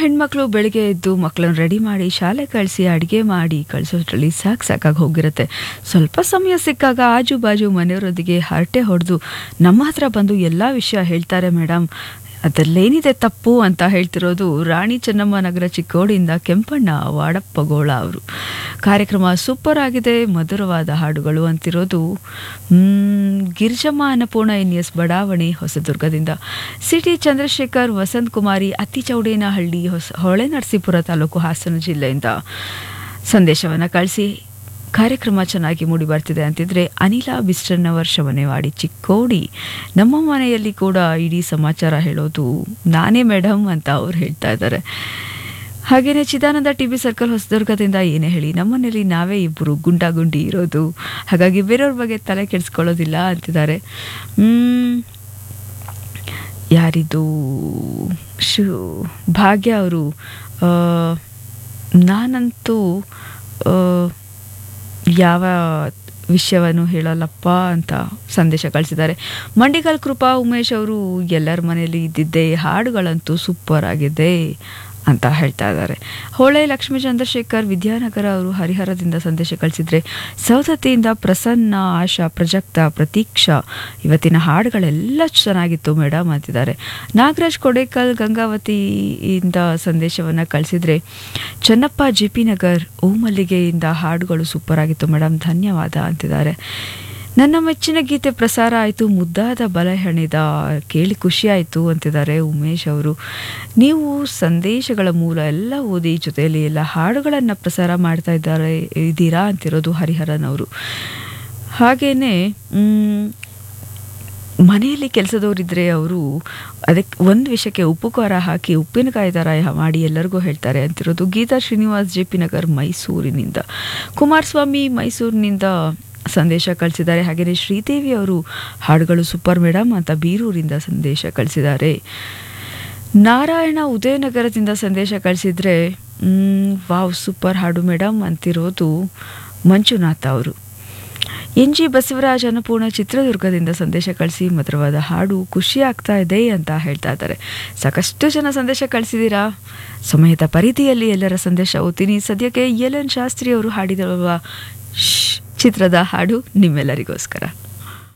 ಹೆಣ್ಮಕ್ಳು ಬೆಳಿಗ್ಗೆ ಎದ್ದು ಮಕ್ಕಳನ್ನ ರೆಡಿ ಮಾಡಿ ಶಾಲೆ ಕಳಿಸಿ ಅಡುಗೆ ಮಾಡಿ ಕಳಿಸೋದ್ರಲ್ಲಿ ಸಾಕು ಸಾಕಾಗಿ ಹೋಗಿರುತ್ತೆ ಸ್ವಲ್ಪ ಸಮಯ ಸಿಕ್ಕಾಗ ಆಜು ಬಾಜು ಮನೆಯವರೊಂದಿಗೆ ಹರಟೆ ಹೊಡೆದು ನಮ್ಮ ಹತ್ರ ಬಂದು ಎಲ್ಲ ವಿಷಯ ಹೇಳ್ತಾರೆ ಮೇಡಮ್ ಅದರಲ್ಲೇನಿದೆ ತಪ್ಪು ಅಂತ ಹೇಳ್ತಿರೋದು ರಾಣಿ ಚೆನ್ನಮ್ಮ ನಗರ ಚಿಕ್ಕೋಡಿಯಿಂದ ಕೆಂಪಣ್ಣ ವಾಡಪ್ಪಗೋಳ ಅವರು ಕಾರ್ಯಕ್ರಮ ಸೂಪರ್ ಆಗಿದೆ ಮಧುರವಾದ ಹಾಡುಗಳು ಅಂತಿರೋದು ಮ್, ಗಿರಿಜಮ್ಮ ಅನ್ನಪೂರ್ಣ ಎನ್ ಎಸ್ ಬಡಾವಣೆ ಹೊಸದುರ್ಗದಿಂದ ಸಿಟಿ ಚಂದ್ರಶೇಖರ್ ವಸಂತ್ ಕುಮಾರಿ ಅತ್ತಿಚೌಡೇನಹಳ್ಳಿ ಹೊಸ ಹೊಳೆ ನರಸೀಪುರ ತಾಲೂಕು ಹಾಸನ ಜಿಲ್ಲೆಯಿಂದ ಸಂದೇಶವನ್ನು ಕಳಿಸಿ ಕಾರ್ಯಕ್ರಮ ಚೆನ್ನಾಗಿ ಮೂಡಿ ಬರ್ತಿದೆ ಅಂತಿದ್ರೆ ಅನಿಲ ಬಿಸ್ಟನ್ನವರ್ ಶವನೆವಾಡಿ ಚಿಕ್ಕೋಡಿ ನಮ್ಮ ಮನೆಯಲ್ಲಿ ಕೂಡ ಇಡೀ ಸಮಾಚಾರ ಹೇಳೋದು ನಾನೇ ಮೇಡಮ್ ಅಂತ ಅವ್ರು ಹೇಳ್ತಾ ಇದ್ದಾರೆ ಹಾಗೆಯೇ ಚಿದಾನಂದ ಟಿ ಬಿ ಸರ್ಕಲ್ ಹೊಸದುರ್ಗದಿಂದ ಏನೇ ಹೇಳಿ ನಮ್ಮನೇಲಿ ನಾವೇ ಇಬ್ಬರು ಗುಂಡಾಗುಂಡಿ ಇರೋದು ಹಾಗಾಗಿ ಬೇರೆಯವ್ರ ಬಗ್ಗೆ ತಲೆ ಕೆಡಿಸ್ಕೊಳ್ಳೋದಿಲ್ಲ ಅಂತಿದ್ದಾರೆ ಮ್, ಯಾರಿದು ಶು ಭಾಗ್ಯ ಅವರು ಆ, ನಾನಂತೂ ಆ, ಯಾವ ವಿಷಯವನ್ನು ಹೇಳಲ್ಲಪ್ಪ ಅಂತ ಸಂದೇಶ ಕಳಿಸಿದ್ದಾರೆ ಮಂಡಿಕಲ್ ಕೃಪಾ ಉಮೇಶ್ ಅವರು ಎಲ್ಲರ ಮನೆಯಲ್ಲಿ ಇದ್ದಿದ್ದೆ ಹಾಡುಗಳಂತೂ ಸೂಪರ್ ಆಗಿದೆ ಅಂತ ಹೇಳ್ತಾ ಇದ್ದಾರೆ ಹೊಳೆ ಲಕ್ಷ್ಮೀ ಚಂದ್ರಶೇಖರ್ ವಿದ್ಯಾನಗರ ಅವರು ಹರಿಹರದಿಂದ ಸಂದೇಶ ಕಳಿಸಿದ್ರೆ ಸೌದತ್ತಿಯಿಂದ ಪ್ರಸನ್ನ ಆಶಾ ಪ್ರಜಕ್ತ ಪ್ರತೀಕ್ಷಾ ಇವತ್ತಿನ ಹಾಡುಗಳೆಲ್ಲ ಚೆನ್ನಾಗಿತ್ತು ಮೇಡಮ್ ಅಂತಿದ್ದಾರೆ ನಾಗರಾಜ್ ಕೊಡೇಕಲ್ ಗಂಗಾವತಿಯಿಂದ ಸಂದೇಶವನ್ನು ಕಳಿಸಿದ್ರೆ ಚನ್ನಪ್ಪ ಜೆ ಪಿ ನಗರ್ ಓಮಲ್ಲಿಗೆಯಿಂದ ಹಾಡುಗಳು ಸೂಪರ್ ಆಗಿತ್ತು ಮೇಡಮ್ ಧನ್ಯವಾದ ಅಂತಿದ್ದಾರೆ ನನ್ನ ಮೆಚ್ಚಿನ ಗೀತೆ ಪ್ರಸಾರ ಆಯಿತು ಮುದ್ದಾದ ಬಲ ಹೆಣೆದ ಕೇಳಿ ಖುಷಿ ಆಯಿತು ಅಂತಿದ್ದಾರೆ ಉಮೇಶ್ ಅವರು ನೀವು ಸಂದೇಶಗಳ ಮೂಲ ಎಲ್ಲ ಓದಿ ಜೊತೆಯಲ್ಲಿ ಎಲ್ಲ ಹಾಡುಗಳನ್ನು ಪ್ರಸಾರ ಮಾಡ್ತಾ ಇದ್ದಾರೆ ಇದ್ದೀರಾ ಅಂತಿರೋದು ಹರಿಹರನ್ ಅವರು ಹಾಗೇನೆ ಮ್, ಮನೆಯಲ್ಲಿ ಕೆಲಸದವರಿದ್ದರೆ ಅವರು ಅದಕ್ಕೆ ಒಂದು ವಿಷಯಕ್ಕೆ ಉಪ್ಪು ಖಾರ ಹಾಕಿ ಉಪ್ಪಿನಕಾಯಿ ಥರ ಮಾಡಿ ಎಲ್ಲರಿಗೂ ಹೇಳ್ತಾರೆ ಅಂತಿರೋದು ಗೀತಾ ಶ್ರೀನಿವಾಸ್ ಜೆ ಪಿ ನಗರ್ ಮೈಸೂರಿನಿಂದ ಕುಮಾರಸ್ವಾಮಿ ಮೈಸೂರಿನಿಂದ ಸಂದೇಶ ಕಳಿಸಿದ್ದಾರೆ ಹಾಗೆಯೇ ಶ್ರೀದೇವಿ ಅವರು ಹಾಡುಗಳು ಸೂಪರ್ ಮೇಡಮ್ ಅಂತ ಬೀರೂರಿಂದ ಸಂದೇಶ ಕಳಿಸಿದ್ದಾರೆ ನಾರಾಯಣ ಉದಯನಗರದಿಂದ ಸಂದೇಶ ಕಳಿಸಿದ್ರೆ ಮ್, ವಾವ್ ಸೂಪರ್ ಹಾಡು ಮೇಡಮ್ ಅಂತಿರೋದು ಮಂಜುನಾಥ ಅವರು ಎನ್ ಜಿ ಬಸವರಾಜ್ ಅನ್ನಪೂರ್ಣ ಚಿತ್ರದುರ್ಗದಿಂದ ಸಂದೇಶ ಕಳಿಸಿ ಮಧುರವಾದ ಹಾಡು ಖುಷಿ ಆಗ್ತಾ ಇದೆ ಅಂತ ಹೇಳ್ತಾ ಇದ್ದಾರೆ ಸಾಕಷ್ಟು ಜನ ಸಂದೇಶ ಕಳಿಸಿದ್ದೀರಾ ಸಮಯದ ಪರಿಧಿಯಲ್ಲಿ ಎಲ್ಲರ ಸಂದೇಶ ಓದ್ತೀನಿ ಸದ್ಯಕ್ಕೆ ಎಲ್ ಎನ್ ಶಾಸ್ತ್ರಿ ಅವರು ಹಾಡಿದವ ಚಿತ್ರದ ಹಾಡು ನಿಮ್ಮೆಲ್ಲರಿಗೋಸ್ಕರ